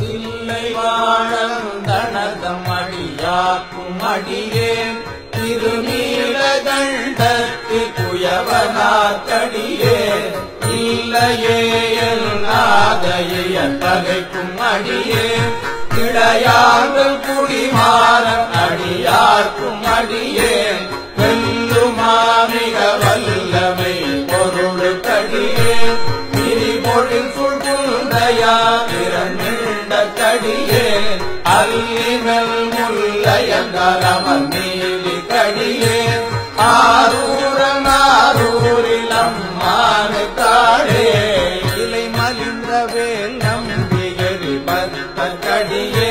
இல்லை வாழந்தனதம் அடியாக்கும் அடியேன் திருநீல கண்டத்து குயவனாக்கடியே இல்லையே நாதைய பகைக்கும் அடியே இடையார்கள் குடிமாறன் அடியார்க்கும் அடியே வெல்லுமாமிக வல்லமை பொருளுக்கடியே திரிபொழில் சுழ்குந்தையா இரண்ட கடியே அல்லிமல் முல்லையங்கரமன் நீலி கடியே ஆரூரன் ஆரூரில் அம்மானு காடே இலை மலிந்த வேல் நம்பிகரி பத்த கடியே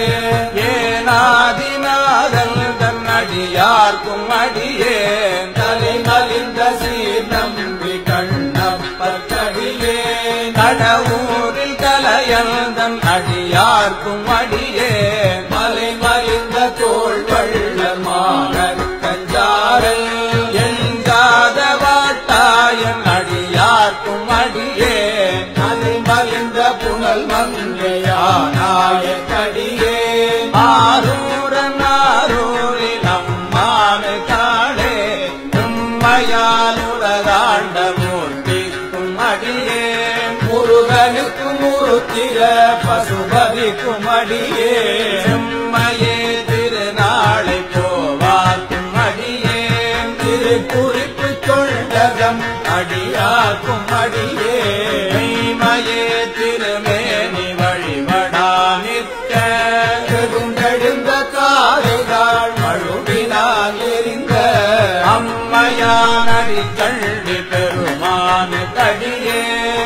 ஏனாதிநாதல் தன்னடியார்க்கும் அடியே தலை மலிந்த சீர் நம்பி கண்ணப்பற்கடியே கடவுரில் கலையந்தன் அடியார்க்கும் அடியே மலை மலிந்த தோள் வள்ளமான கஞ்சாரல் எஞ்சாத வாட்டாயன் அடியார்க்கும் அடியே மலை மலிந்த புனல் மங்கையானாய கடியே ஆரூரன் ஆரூரில் அம்மானு காளே உண்மையால் உலகாண்ட மூர்த்திக்கும் அடியே முருகனுக்கும் முருத்திர பசுபதிக்கும் அடியே செம்மையே திருநாளை போவாக்கும் அடியே திருக்குறிப்பு தொண்டகம் அடியாக்கும் அடியே மெய்மையே திருமேனி வழிபடா நிற்க கெடுந்தெழுந்த காலைகள் மழுவினால் எரிந்த அம்மையானடி கண்டி பெருமானு கடியே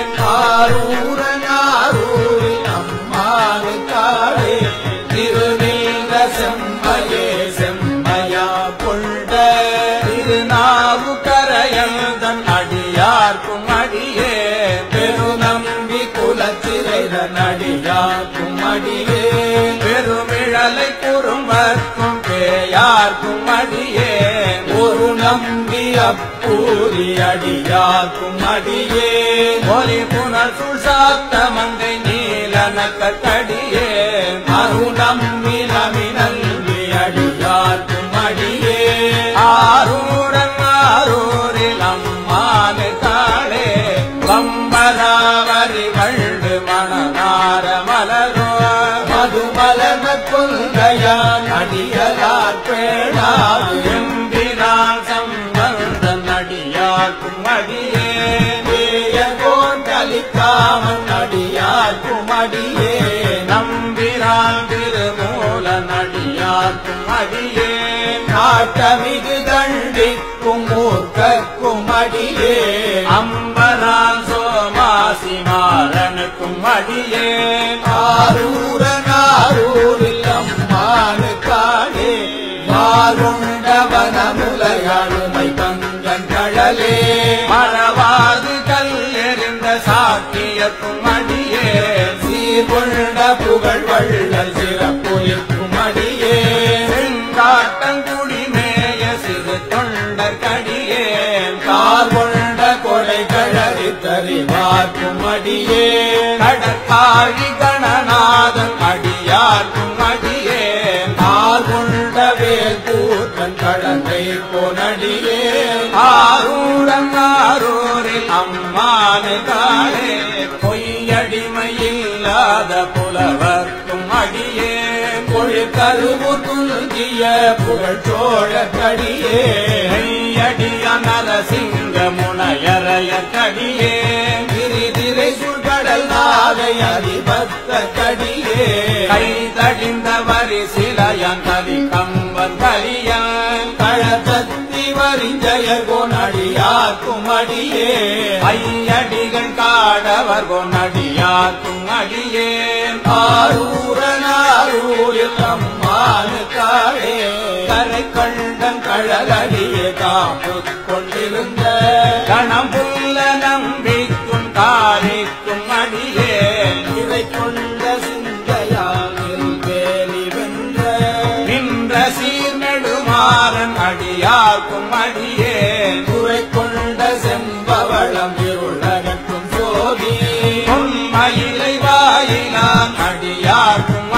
ஆரூரனாரூரில் அம்மானு காடே திருநீல செம்மையே செம்மையா கொண்ட திருநாவு கரையந்தன் அடியார்க்கும் அடியே பெருநம்பி குலச்சிறைதன் அடியார்க்கும் அடியே பெருமிழலை குறும்பர்க்கும் பேயார்க்கும் அடியே ஒரு நம்பி அப்பூரி அடியார்க்கும் அடியே ஒலி புனர் சுசாத்த மங்கை நீலனக்க கடியே அருணம்பி நமினல்வி அடியார்க்கும் அடியே ஆரூரன் ஆரூரில் அம்மானு தாளே வம்பராவரி வண்டு மணநார மலரோ மதுமலன கொள்கையான் அடியலார் பேணாது எம்பினான் சம்பந்தன் அடியார்க்கும் அடியே ஏயகோன் கலிக்காமன் அடியார்க்கும் அடியே நம்பினான் திருமூலன் அடியார்க்கும் அடியே நாட்டமிகு தண்டிக்கும் மூர்க்கக்கும் அடியே அம்பரான் சோமாசி மாறனுக்கும் அடியே ஆரூரனாரூரில் அம்மானு காடே மாறுண்டவனமுலையாளுமை பங்கன் கடலே மறவாது கல் எறிந்த சாக்கியக்கும் அடியே சீர்கொண்ட புகழ் வள்ளல் சிறப்புயிர்க்கும் அடியே செங்காட்டங்குடி மேய சிறு தொண்டர் கடியே கார் கொண்ட கொடை கழறி தறிவார்க்கும் அடியே கடற்காழி கணநாதன் அடியார்க்கும் அடியே கார் கொண்ட வேல் கூத்தன் கடந்தை பொனடியே ஆரூரன் ஆரூரில் அம்மானு காளே பொய்யடிமை இல்லாத புலவர்க்கும் அடியே பொழுக்கருவு துல்கிய புகழ் சோழ கடியே அடிய நரசிங்க முனையறைய கடியே கிரிதிரை சுழ்கடல் நாகை அதிபத்த கடியே கை தடிந்த வரி சிலையன் கலி கம்பன் கலியன் கழத்தத்தி வரிஞ்சய கொனடியாக்கும் அடியே ஐயடிகள் காடவர் கொனடியாக்கும் அடியே ஆரூரனாரூரில் அம்மானு காடே கரை கண்டன் கழலடியே காப்பு கொண்டிருந்த கணம்புள்ள நம்பிக்கும் காரிக்கும் அடியே இதை கொண்ட சிந்தையாவில் வேலி வென்ற நின்ற சீர்நெடுமாறன் அடியார்க்கும் அடியே குறை கொண்ட செம்பவளம் இருளகற்றும் சோதி உண்மையிலை வாயிலான் அடியார்க்கும்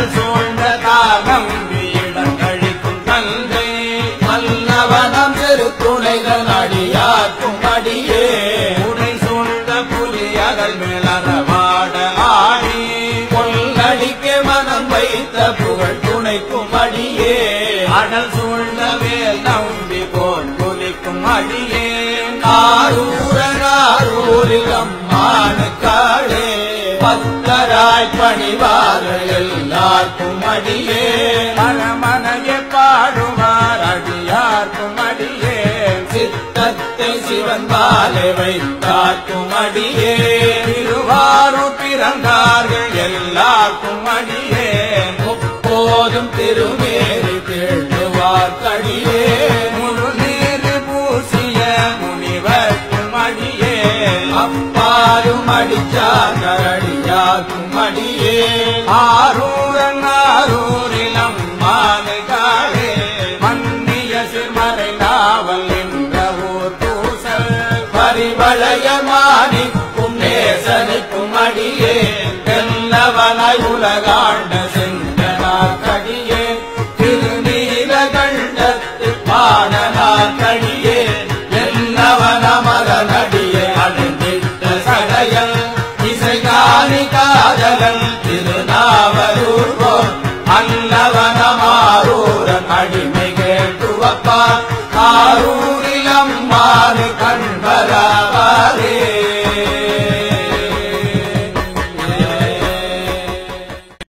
கடல் சூழ்ந்த தாகம்பியிடம் கழிக்கும் தந்தை மன்னவனம் திரு துணைகள் அடியாக்கும் அடியே உடை சூழ்ந்த புலியகல் மேலறவாட ஆடி கொள்ளடிக்க மனம் வைத்த புகழ் துணைக்கும் அடியே அடல் சூழ்ந்த வேல் நம்பி போல் புலிக்கும் அடியே ஆரூரனாரூரில் அம்மானுக்காளே பக்தராய் பணிவார்கள் எல்லாருக்கும் அடியே மனமனைய பாடுவார் அடியார்க்கும் அடியே சித்தத்தை சிவன் பாலை வைத்தாக்கும் அடியே திருவாரூர் பிறந்தார்கள் எல்லாருக்கும் அடியே முப்போதும் திருமேறி தேடுவார் கடியே முழு நீர் பூசிய முனிவர்க்கும் அடியே அப்பாரும் அடிச்சார்கள் அடியாக்கும் அடியே ஆரூரன் ஆரூரில் அம்மானுக்காளே மன்னிய சிறுமறை நாவல் என்ற ஊர் பூசல் பரிவளையமானிக்கும் நேசனுக்கும் அடியே தெல்லவனாய் உலகா